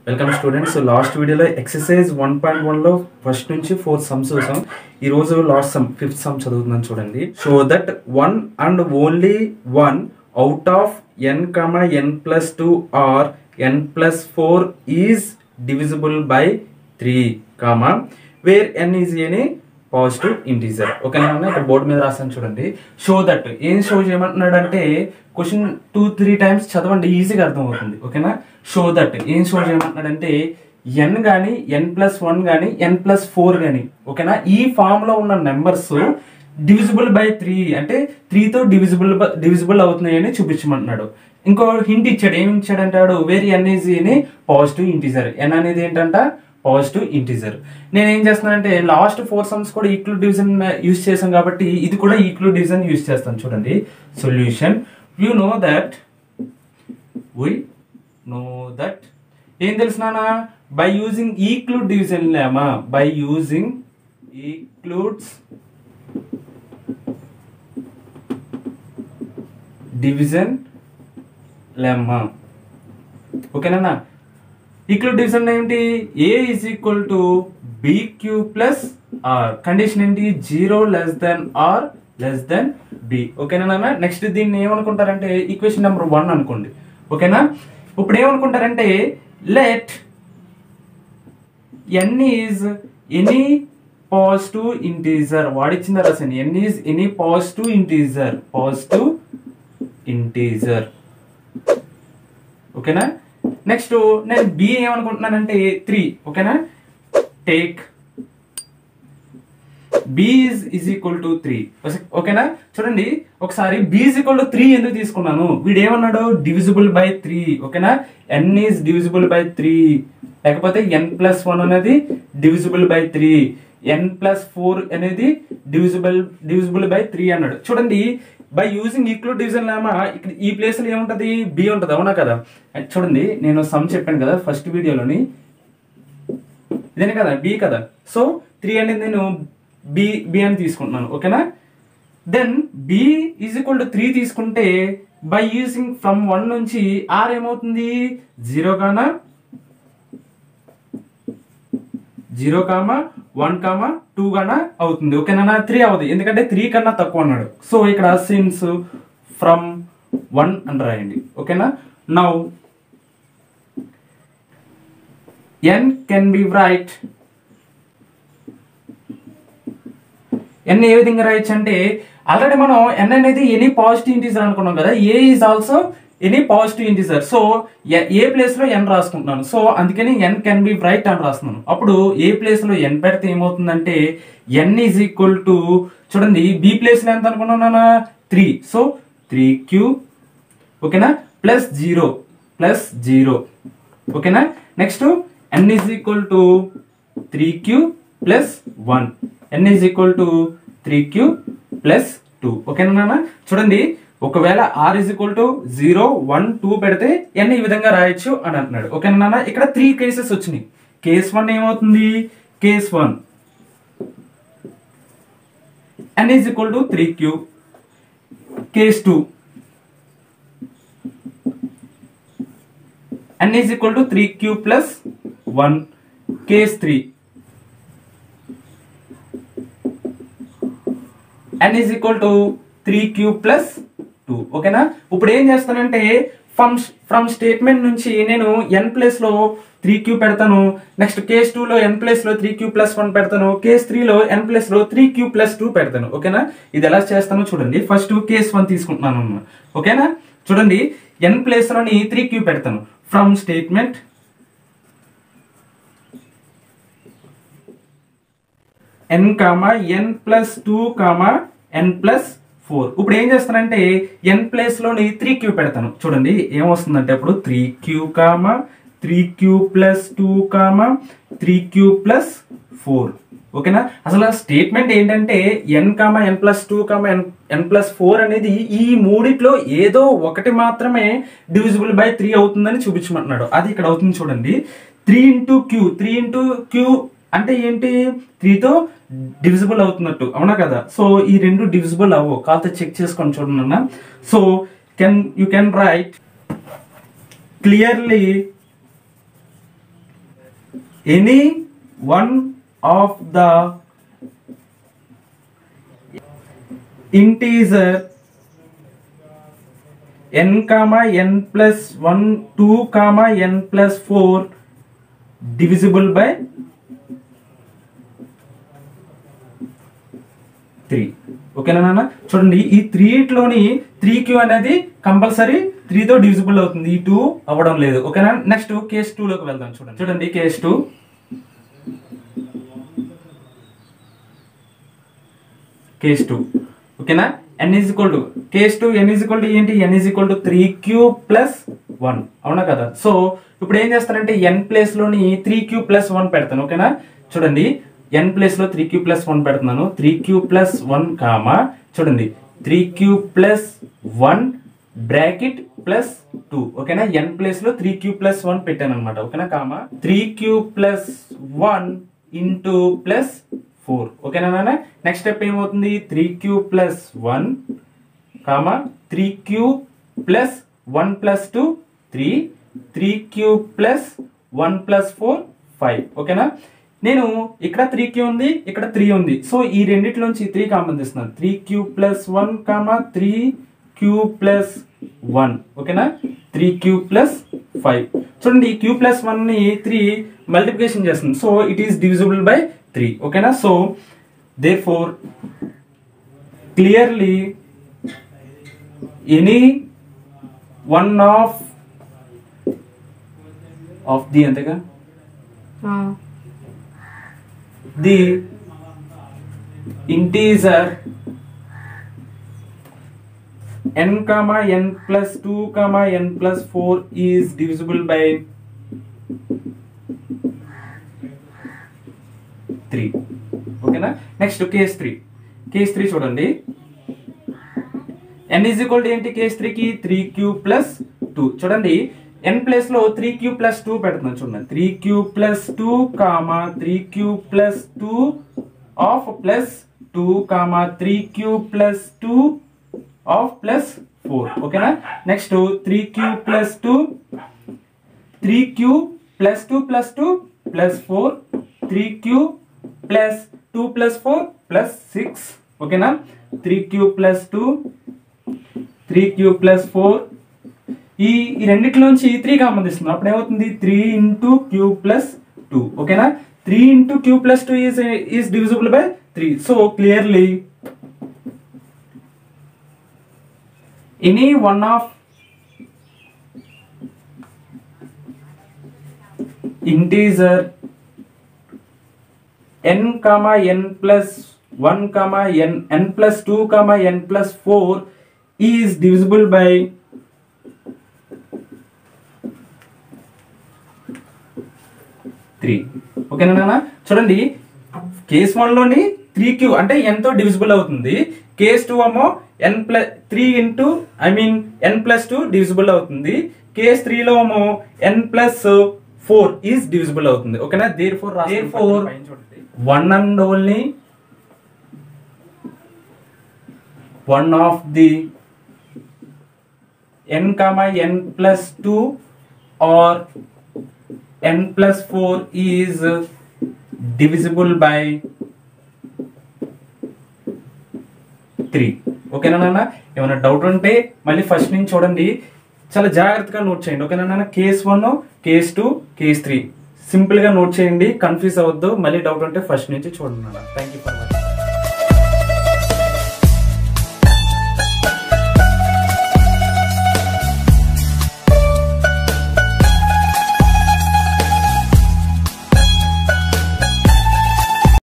Welcome students last వీడియోలో exercise one point వన్లో first నుంచి ఫోర్త్ సమ్స్ చూసాం ఈ రోజు లాస్ట్ సమ్ ఫిఫ్త్ సమ్ చదువుతున్నాను చూడండి so that one and only one out of N comma N plus two or N plus four is divisible by three comma where N is any positive integer ఓకేనా ఇక్కడ board మీద రాసాను చూడండి show that ఏం show చేయమంటున్నాడు అంటే question two three times చదవండి ఈజీగా అర్థమవుతుంది ఓకేనా షో దట్ ఏం షో చేయమంటున్నాడు అంటే ఎన్ కానీ ఎన్ ప్లస్ వన్ కానీ ఎన్ ప్లస్ ఫోర్ కానీ ఓకేనా ఈ ఫామ్ లో ఉన్న నెంబర్స్ డివిజిబుల్ బై త్రీ అంటే త్రీతో డివిజిబుల్ డివిజిబుల్ అవుతున్నాయని చూపించమంటున్నాడు ఇంకో హింట్ ఇచ్చాడు ఏమి ఇచ్చాడు అంటాడు వేరీ ఎన్ ఈజ్ అని పాజిటివ్ ఇంటీజర్ ఎన్ అనేది ఏంటంట పాజిటివ్ ఇంటీజర్ నేను ఏం చేస్తున్నానంటే లాస్ట్ ఫోర్ సమ్స్ కూడా ఈక్వల్ డివిజన్ యూస్ చేశాం కాబట్టి ఇది కూడా ఈక్వల్ డివిజన్ యూస్ చేస్తాను చూడండి solution you know that we know that ఏం తెలుసునా by using Euclid division lemma by using Euclid's division lemma ఓకేనా ఈక్వల్ డివిజన్ ఏంటి A is equal to B Q plus R condition ఏంటి zero less than are less than B ఓకేనా next దీన్ని ఏమనుకుంటారంటే equation number one అనుకోండి ఓకేనా ఇప్పుడు ఏమనుకుంటారంటే let N is any positive integer వాడిచ్చిందా రాసాను N is any positive integer positive integer ఓకేనా నెక్స్ట్ నేను బి ఏమనుకుంటున్నానంటే త్రీ ఓకేనా take B is is equal to three ఓకేనా చూడండి ఒకసారి B is equal to three ఎందుకు తీసుకున్నాను వీడు ఏమన్నాడు డివిజిబుల్ బై త్రీ ఓకేనా N is divisible by three లేకపోతే ఎన్ ప్లస్ వన్ అనేది divisible by three N plus four అనేది డివిజిబుల్ డివిజిబుల్ బై త్రీ అన్నాడు చూడండి by using equal division lemma ఇక్కడ ఈ ప్లేస్ లో ఏముంటది బి ఉంటది అవునా కదా అండ్ చూడండి నేను సమ్ చెప్పాను కదా ఫస్ట్ వీడియోలోని ఇదేనే కదా బి కదా సో త్రీ అనేది నేను బి బి అని తీసుకుంటున్నాను ఓకేనా then B is equal to three తీసుకుంటే బై యూజింగ్ ఫ్రమ్ వన్ నుంచి ఆర్ ఏమవుతుంది జీరో కానా zero comma one comma two గానా అవుతుంది ఓకేనా త్రీ అవుతుంది ఎందుకంటే త్రీ కన్నా తక్కువ అన్నాడు సో ఇక్కడ సిన్స్ ఫ్రమ్ వన్ అని రాయండి ఓకేనా now N can be write N ఏ విధంగా రాయొచ్చు అంటే ఆల్రెడీ మనం ఎన్ అనేది ఎనీ పాజిటివ్ ఇంటీజర్ అనుకున్నాం కదా A is also any positive integer so A place లో ఎన్ రాసుకుంటున్నాను సో అందుకని ఎన్ కెన్ బి రైట్ అని రాస్తున్నాను అప్పుడు ఏ ప్లేస్ లో ఎన్ పెడితే ఏమవుతుందంటే ఎన్ ఈజ్ ఈక్వల్ టు చూడండి బి ప్లేస్ లో ఎంత అనుకున్నాను త్రీ సో త్రీ క్యూ ఓకేనా ప్లస్ జీరో ప్లస్ జీరో ఓకేనా next N is equal to three queue plus one N is equal to three queue plus two ఓకేనా నాన్న చూడండి ఒకవేళ R is equal to zero one two పెడితే N ఈ విధంగా రాయొచ్చు అని అంటున్నాడు ఓకేనా నాన్న ఇక్కడ త్రీ కేసెస్ వచ్చినాయి కేస్ వన్ ఏమవుతుంది case one N is equal to three Q case two n is equal to 3q plus 1 case 3 n is equal to 3q plus 2 ఓకేనా ఇప్పుడు ఏం చేస్తానంటే ఫ్రమ్ ఫ్రమ్ స్టేట్మెంట్ నుంచి నేను ఎన్ ప్లేస్ లో three Q పెడతాను next case two లో N place లో త్రీ క్యూ ప్లస్ వన్ పెడతాను కేస్ త్రీ లో ఎన్ ప్లేస్ లో త్రీ క్యూ ప్లస్ టూ పెడతాను ఓకేనా ఇది ఎలా చేస్తానో చూడండి ఫస్ట్ కేస్ వన్ తీసుకుంటున్నాను అన్న. ఓకేనా చూడండి ఎన్ ప్లేస్ లోని త్రీ క్యూ పెడతాను from statement N comma N plus two comma N plus four ఇప్పుడు ఏం చేస్తానంటే ఎన్ ప్లేస్ లోని త్రీ క్యూ పెడతాను చూడండి ఏమొస్తుందంటే అప్పుడు three Q comma three queue plus two comma three queue plus four ఓకేనా అసలు స్టేట్మెంట్ ఏంటంటే ఎన్ కామా ఎన్ plus two comma N N plus four అనేది ఈ మూడిట్లో ఏదో ఒకటి మాత్రమే డివిజిబుల్ బై త్రీ అవుతుందని చూపించమంటున్నాడు అది ఇక్కడ అవుతుంది చూడండి three into Q three into Q అంటే ఏంటి త్రీతో డివిజిబుల్ అవుతున్నట్టు అవునా కదా సో ఈ రెండు డివిజిబుల్ అవ్వవు కాకపోతే చెక్ చేసుకొని చూడండి అన్న so can you can write clearly any one of the integer n comma n plus 1 2 comma n plus 4 divisible by 3 ఓకేనా నాన్న చూడండి ఈ త్రీ లోని త్రీ క్యూ అనేది కంపల్సరీ త్రీ తో డివిజిబుల్ అవుతుంది ఈ టూ అవ్వడం లేదు ఓకేనా నెక్స్ట్ కేస్ టూ లోకి వెళ్దాం చూడండి చూడండి కేస్ టూ కేస్ టూ ఓకేనా N is equal to case two N is equal to ఏంటి N is equal to three queue plus one అవునా కదా సో ఇప్పుడు ఏం చేస్తానంటే ఎన్ ప్లేస్ లోని త్రీ క్యూ ప్లస్ వన్ పెడతాను ఓకేనా చూడండి ఎన్ ప్లేస్ లో త్రీ క్యూ ప్లస్ వన్ పెడుతున్నాను three queue plus one comma చూడండి three queue plus one bracket plus two ఓకేనా ఎన్ ప్లేస్ లో త్రీ క్యూ ప్లస్ వన్ పెట్టాను అనమాట ఓకేనా comma three queue plus one into plus four ఓకేనా నాన్న నెక్స్ట్ స్టెప్ ఏమవుతుంది three queue plus one comma three queue plus one plus two three three queue plus one plus four five ఓకేనా నేను ఇక్కడ three queue ఉంది ఇక్కడ three ఉంది so ఈ రెండిట్లోంచి త్రీ కామన్ తీస్తున్నాను three queue plus one comma three queue plus one ఓకేనా త్రీ క్యూ ప్లస్ ఫైవ్ చూడండి క్యూ ప్లస్ వన్ ని త్రీ మల్టిప్లికేషన్ చేస్తుంది so it is divisible by three ఓకేనా so they four clearly any one of of the అంతేగా the integer n comma n plus 2 comma n plus 4 is divisible by 3 ఓకేనా next case three case three చూడండి n is equal to ఏంటి case three కి three queue plus two చూడండి n place లో three queue plus two పెడుతున్నాను చూడండి three queue plus two comma three queue plus two of plus two comma three queue plus two of plus four ఓకేనా next three queue plus two three queue plus two plus two plus four three queue plus two plus four plus six ఓకేనా three queue plus two three queue plus four ఈ ఈ రెండిట్లోంచి three common తీస్తున్నాం అప్పుడు ఏమవుతుంది three into q plus two ఓకేనా three into q plus two is is divisible by three so clearly any one of integer n comma n plus 1 comma n n plus 2 comma n plus 4 is divisible by three ఓకేనా నాన్న చూడండి case one లోని three q అంటే n తో divisible అవుతుంది case two ఏమో n plus three into I mean n plus two divisible అవుతుంది case త్రీలో ఏమో n plus four is divisible అవుతుంది ఓకేనా there four there four one and only one of the n comma N plus two or n plus 4 is divisible by 3 ఓకేనా నాన్న ఏమైనా doubt ఉంటే మళ్ళీ ఫస్ట్ నుంచి చూడండి చాలా జాగ్రత్తగా నోట్ చేయండి ఓకేనా నాన్న case one case two case three simple గా నోట్ చేయండి కన్ఫ్యూజ్ అవ్వద్దు మళ్ళీ డౌట్ ఉంటే ఫస్ట్ నుంచి చూడండి నాన్న థ్యాంక్ యూ ఫర్ వాచింగ్